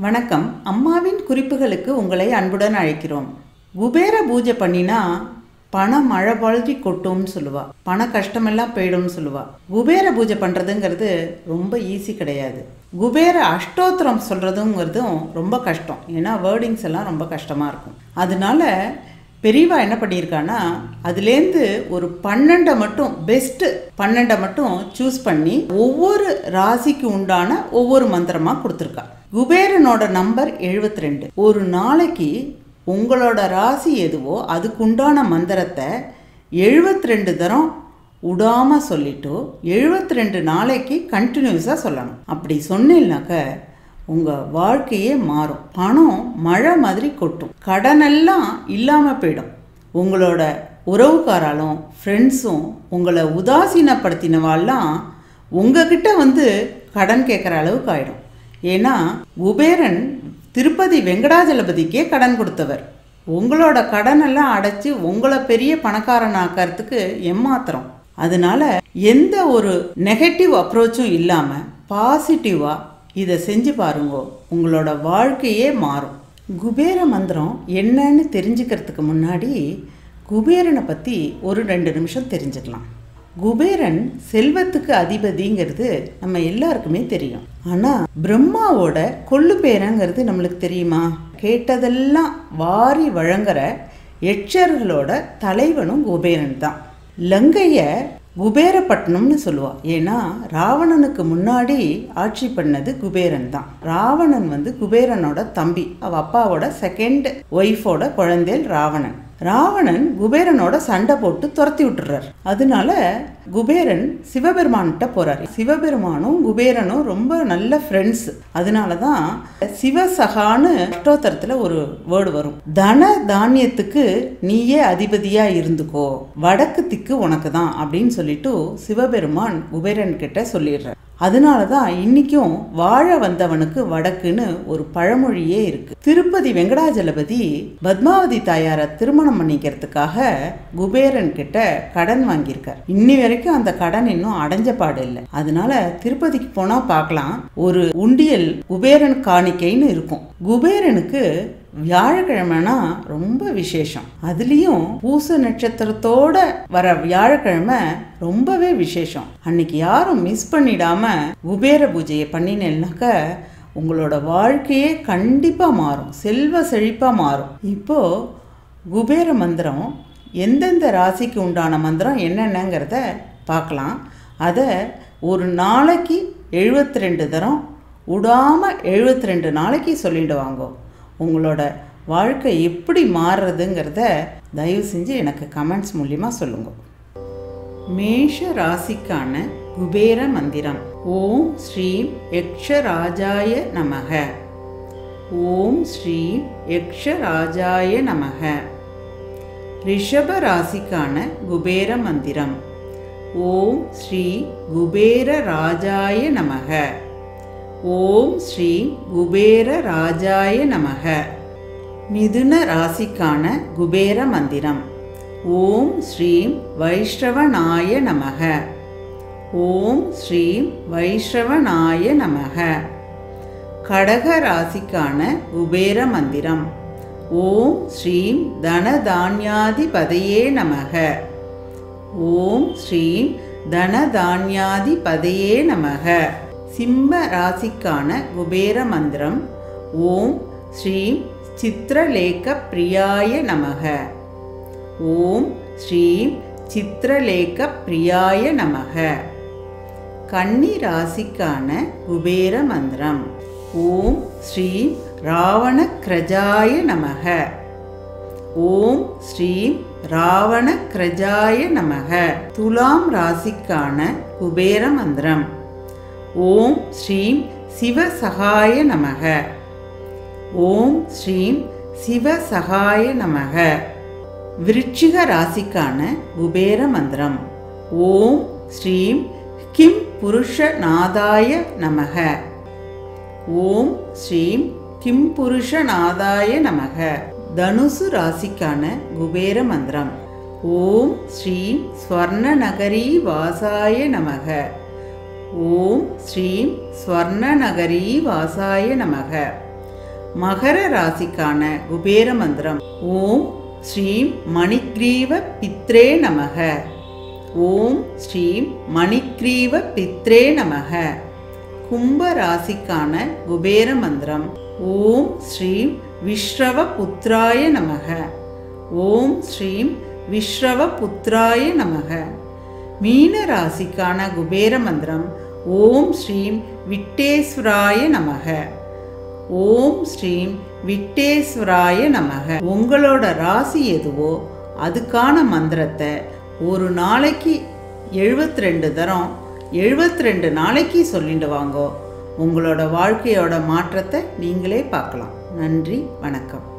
வணக்கம் அம்மாவின் குறிப்புகளுக்கு உங்களை அன்புடன் அழைக்கிறோம் குபேர பூஜை பண்ணினா பணம் மழை பொழுதி கொட்டும்னு சொல்லுவா பண கஷ்டமெல்லாம் போயிடும்னு சொல்லுவா குபேர பூஜை பண்ணுறதுங்கிறது ரொம்ப ஈஸி கிடையாது குபேர அஷ்டோத்திரம் சொல்கிறதுங்கிறதும் ரொம்ப கஷ்டம் ஏன்னா வேர்டிங்ஸ் எல்லாம் ரொம்ப கஷ்டமாக இருக்கும் அதனால பெரியவா என்ன பண்ணியிருக்கான்னா அதுலேருந்து ஒரு பன்னெண்டை மட்டும் பெஸ்ட்டு பன்னெண்டை மட்டும் சூஸ் பண்ணி ஒவ்வொரு ராசிக்கு உண்டான ஒவ்வொரு மந்திரமாக கொடுத்துருக்கா குபேரனோட நம்பர் 72 ஒரு நாளைக்கு உங்களோட ராசி எதுவோ அதுக்குண்டான மந்திரத்தை 72 தரம் விடாம சொல்லிட்டு 72 நாளைக்கு கண்டினியூஸாக சொல்லணும் அப்படி சொன்னீங்கனாக்க உங்கள் வாழ்க்கையே மாறும் பணம் மழை மாதிரி கொட்டும் கடனெல்லாம் இல்லாமல் போயிடும் உங்களோட உறவுக்காராலும் ஃப்ரெண்ட்ஸும் உங்களை உதாசீனப்படுத்தினவாள்லாம் உங்ககிட்ட வந்து கடன் கேட்குற அளவுக்கு ஆயிடும் ஏன்னா குபேரன் திருப்பதி வெங்கடாஜலபதிக்கே கடன் கொடுத்தவர் உங்களோட கடனெல்லாம் அடைச்சி உங்களை பெரிய பணக்காரனாக்கிறதுக்கு எம்மாத்திரம் அதனால எந்த ஒரு நெகட்டிவ் அப்ரோச்சும் இல்லாமல் பாசிட்டிவாக இதை செஞ்சு பாருங்க உங்களோட வாழ்க்கையே மாறும் குபேர மந்திரம் என்னன்னு தெரிஞ்சுக்கிறதுக்கு முன்னாடி குபேரனை பற்றி ஒரு ரெண்டு நிமிஷம் தெரிஞ்சுக்கலாம் குபேரன் செல்வத்துக்கு அதிபதிங்கிறது நம்ம எல்லாருக்குமே தெரியும் ஆனால் பிரம்மாவோட கொள்ளு பேரங்கிறது நம்மளுக்கு தெரியுமா கேட்டதெல்லாம் வாரி வழங்குற எச்சர்களோட தலைவனும் குபேரன் தான் லங்கைய குபேரப்பட்டினம்னு சொல்லுவா ஏன்னா ராவணனுக்கு முன்னாடி ஆட்சி பண்ணது குபேரன் தான் ராவணன் வந்து குபேரனோட தம்பி அவ அப்பாவோட செகண்ட் ஒய்ஃபோட குழந்தையில் ராவணன் ராவணன் குபேரனோட சண்டை போட்டு துரத்தி விட்டுறார் அதனால குபேரன் சிவபெருமான்கிட்ட போறார் சிவபெருமானும் குபேரனும் ரொம்ப நல்ல ஃப்ரெண்ட்ஸ் அதனால தான் சிவசகான்னு அஷ்டோத்தரத்தில் ஒரு வேர்டு வரும் தன தானியத்துக்கு நீயே அதிபதியா இருந்துக்கோ வடக்கு திக்கு உனக்கு தான் அப்படின்னு சொல்லிட்டு சிவபெருமான் குபேரன் கிட்ட சொல்லிடுறார் அதனால தான் இன்னைக்கும் வாழ வந்தவனுக்கு வடக்குன்னு ஒரு பழமொழியே இருக்கு திருப்பதி வெங்கடாஜலபதி பத்மாவதி தாயாரை திருமணம் பண்ணிக்கிறதுக்காக குபேரன் கிட்ட கடன் வாங்கியிருக்கார் இன்னி வரைக்கும் அந்த கடன் இன்னும் அடைஞ்ச பாடு இல்லை அதனால திருப்பதிக்கு போனா பார்க்கலாம் ஒரு உண்டியல் குபேரன் காணிக்கைன்னு இருக்கும் குபேரனுக்கு வியாழக்கிழமைனா ரொம்ப விசேஷம் அதுலேயும் பூச நட்சத்திரத்தோட வர வியாழக்கிழமை ரொம்பவே விசேஷம் அன்னைக்கு யாரும் மிஸ் பண்ணிடாம குபேர பூஜையை பண்ணினேன்னாக்க உங்களோட வாழ்க்கையே கண்டிப்பாக மாறும் செல்வ செழிப்பாக மாறும் இப்போ குபேர மந்திரம் எந்தெந்த ராசிக்கு உண்டான மந்திரம் என்னென்னங்கிறத பார்க்கலாம் அதை ஒரு நாளைக்கு எழுபத்தி ரெண்டு தரம் விடாமல் எழுபத்தி ரெண்டு நாளைக்கு சொல்லிடுவாங்க உங்களோட வாழ்க்கை எப்படி மாறுறதுங்கிறத தயவு செஞ்சு எனக்கு கமெண்ட்ஸ் மூலியமாக சொல்லுங்க மேஷ ராசிக்கான குபேர மந்திரம் ஓம் ஸ்ரீம் யக்ஷராஜாய நமக ஓம் ஸ்ரீம் யக்ஷராஜாய நமக ரிஷப ராசிக்கான குபேர மந்திரம் ஓம் ஸ்ரீ குபேர ராஜாய நமக ஓம் ஸ்ரீ குபேர ராஜாய நமக மிதுன ராசிக்கான குபேர மந்திரம் ஓம் ஸ்ரீம் வைஷ்ணவனாய நமக ஓம் ஸ்ரீம் வைஷ்ணவனாய நமக கடக ராசிக்கான குபேர மந்திரம் ஓம் ஸ்ரீம் தனதான்யாதிபதையே நமக ஓம் ஸ்ரீம் தனதான்யாதிபதையே நமக சிம்ம ராசிக்கான குபேர மந்திரம் ஓம் ஸ்ரீம் சித்திரலேக பிரியாய நமக ஓம் ஸ்ரீம் சித்திரலேக பிரியாய நமக கன்னி ராசிக்கான குபேர மந்திரம் ஓம் ஸ்ரீம் ராவணக்ரஜாய நமக ஓம் ஸ்ரீம் ராவணக்ரஜாய நமக துலாம் ராசிக்கான குபேர மந்திரம் ஓம் ஸ்ரீம் சிவசகாய நமக ஓம் ஸ்ரீம் சிவசகாய நமக விருச்சிக ராசிக்கான குபேர மந்திரம் ஓம் ஸ்ரீம் கிம் புருஷநாதாய நமக ஓம் ஸ்ரீம் கிம் புருஷநாதாய நமக தனுசு ராசிக்கான குபேர மந்திரம் ஓம் ஸ்ரீம் ஸ்வர்ணநகரி வாசாய நமக ஓம் ஸ்ரீம் ஸ்வர்ணநகரி வாசாய நமக மகர ராசிக்கான குபேர மந்திரம் ஓம் ஸ்ரீம் மணிக்ரீவ பித்ரே நமக ஓம் ஸ்ரீம் மணிக்ரீவ பித்ரே நமக கும்ப ராசிக்கான குபேர மந்திரம் ஓம் ஸ்ரீம் விஸ்ரவ புத்ராய நமக ஓம் ஸ்ரீம் விஸ்ரவ புத்ராய நமக மீன ராசிக்கான குபேர மந்திரம் ஓம் ஸ்ரீம் விட்டேஸ்வராய நமக ஓம் ஸ்ரீம் விட்டேஸ்வராய நமக உங்களோட ராசி எதுவோ அதுக்கான மந்திரத்தை ஒரு நாளைக்கு எழுபத்தி ரெண்டு தரம் எழுபத்தி ரெண்டு நாளைக்கு சொல்லிட்டு வாங்கோ உங்களோட வாழ்க்கையோட மாற்றத்தை நீங்களே பார்க்கலாம் நன்றி வணக்கம்